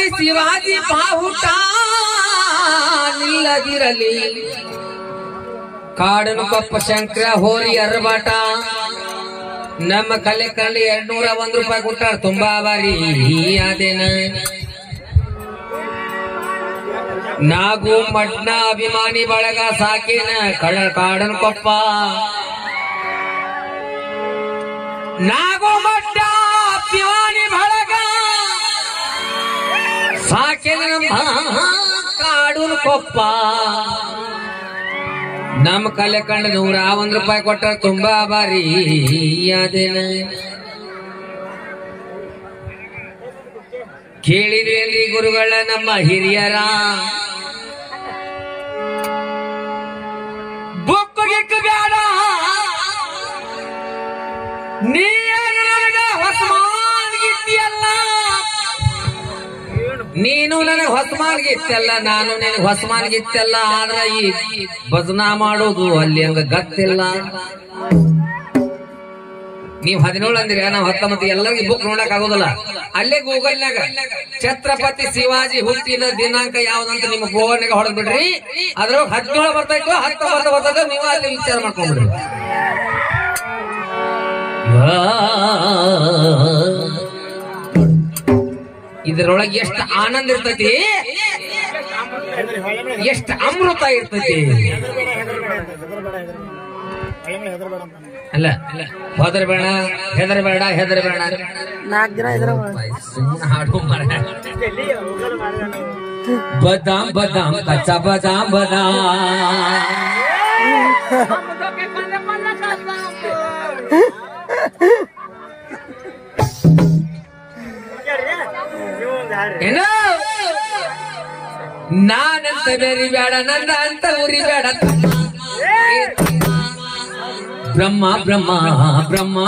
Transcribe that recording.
ಶಿವಾಜಿ ಬಾಹುಟ ನಿಲ್ಲದಿರಲಿ ಕಾಡನು ಕೊಪ್ಪ ಶಂಕರ ಹೋರಿ ಅರ್ಬಾಟ ನಮ್ಮ ಕಲೆ ಕಂಡು ಎರಡ್ನೂರ ಒಂದ್ ರೂಪಾಯಿ ಕೊಟ್ಟಾರ ತುಂಬಾ ಬಾರಿ ಅದೇನ ನಾಗು ಮಡ್ನ ಅಭಿಮಾನಿ ಬಳಗ ಸಾಕಿನ ಕಳ ಕಾಡನ್ ಕೊಪ್ಪ ನಾಗು ಮಡ್ನ ಅಭಿಮಾನಿ ಬಳಗ ಸಾಕಿನ ನಮ್ಮ ಕಾಡನ್ ಕೊಪ್ಪ ನಮ್ಮ ಕಲೆ ಕಂಡು ನೂರ ಒಂದ್ ರೂಪಾಯಿ ಕೊಟ್ಟಾರ ತುಂಬಾ ಬಾರಿ ಅದೇನ ಕೇಳಿದ್ರೇನ್ರಿ ಗುರುಗಳ ನಮ್ಮ ಹಿರಿಯರ ಬುಕ್ಕು ಗಿಕ್ಕು ಬೇಡ ನೀನು ನನಗ ಹೊಸಮಾನ್ಗಿತ್ತಿಯಲ್ಲ ನೀನು ನನಗೆ ಹೊಸಮಾನ್ಗಿತ್ತಲ್ಲ ನಾನು ನಿನಗೆ ಹೊಸಮಾನ್ಗಿತ್ತಲ್ಲ ಆದ್ರ ಈ ಭಜನಾ ಮಾಡೋದು ಅಲ್ಲಿ ಹಂಗ ಗತ್ತಿಲ್ಲ ನೀವ್ ಹದಿನೇಳು ಅಂದಿರಿ ನಾವು ಹತ್ತೊಂಬತ್ತು ಎಲ್ಲರಿಗೂ ಬುಕ್ ನೋಡಕ್ ಆಗೋದಿಲ್ಲ ಅಲ್ಲೇ ಗೂಗಲ್ನಾಗ ಛತ್ರಪತಿ ಶಿವಾಜಿ ಹುಟ್ಟಿದ ದಿನಾಂಕ ಯಾವ್ದಂತ ನಿಮ್ಮ ಗೋವರ್ನಾಗ ಹೊಡೆದ್ ಬಿಡ್ರಿ ಅದ್ರೊಳಗ ಹದಿನೇಳು ಬರ್ತಾಯ್ತು ಹತ್ತೊಂಬತ್ತು ಬರ್ತದ ನೀವು ಅಲ್ಲಿ ವಿಚಾರ ಮಾಡ್ಕೊಂಡ್ಬಿಡ್ರಿ ಇದರೊಳಗೆ ಎಷ್ಟು ಆನಂದ ಇರ್ತೈತಿ ಎಷ್ಟು ಅಮೃತ ಇರ್ತೈತಿ ಅಲ್ಲ ಹೆದರ್ಬೇಡ ಹೆದರ್ಬೇಡ ಹೆದರ್ಬೇಡ ನಾಲ್ಕು ದಿನ ಇದ್ರ ಸುಮ್ಮನೆ ಹಾಡು ಮರ ಬದಾಮ್ ಬದಾಮ್ ಕಚ್ಚಾ ಬದಾಮ್ ಬದಾಮ್ ಏನು ನಾನಂತ ಬೇರಿ ಬೇಡ ನನ್ನ ಅಂತ ಉರಿ ಬೇಡ ಬ್ರಹ್ಮ ಬ್ರಹ್ಮ ಬ್ರಹ್ಮ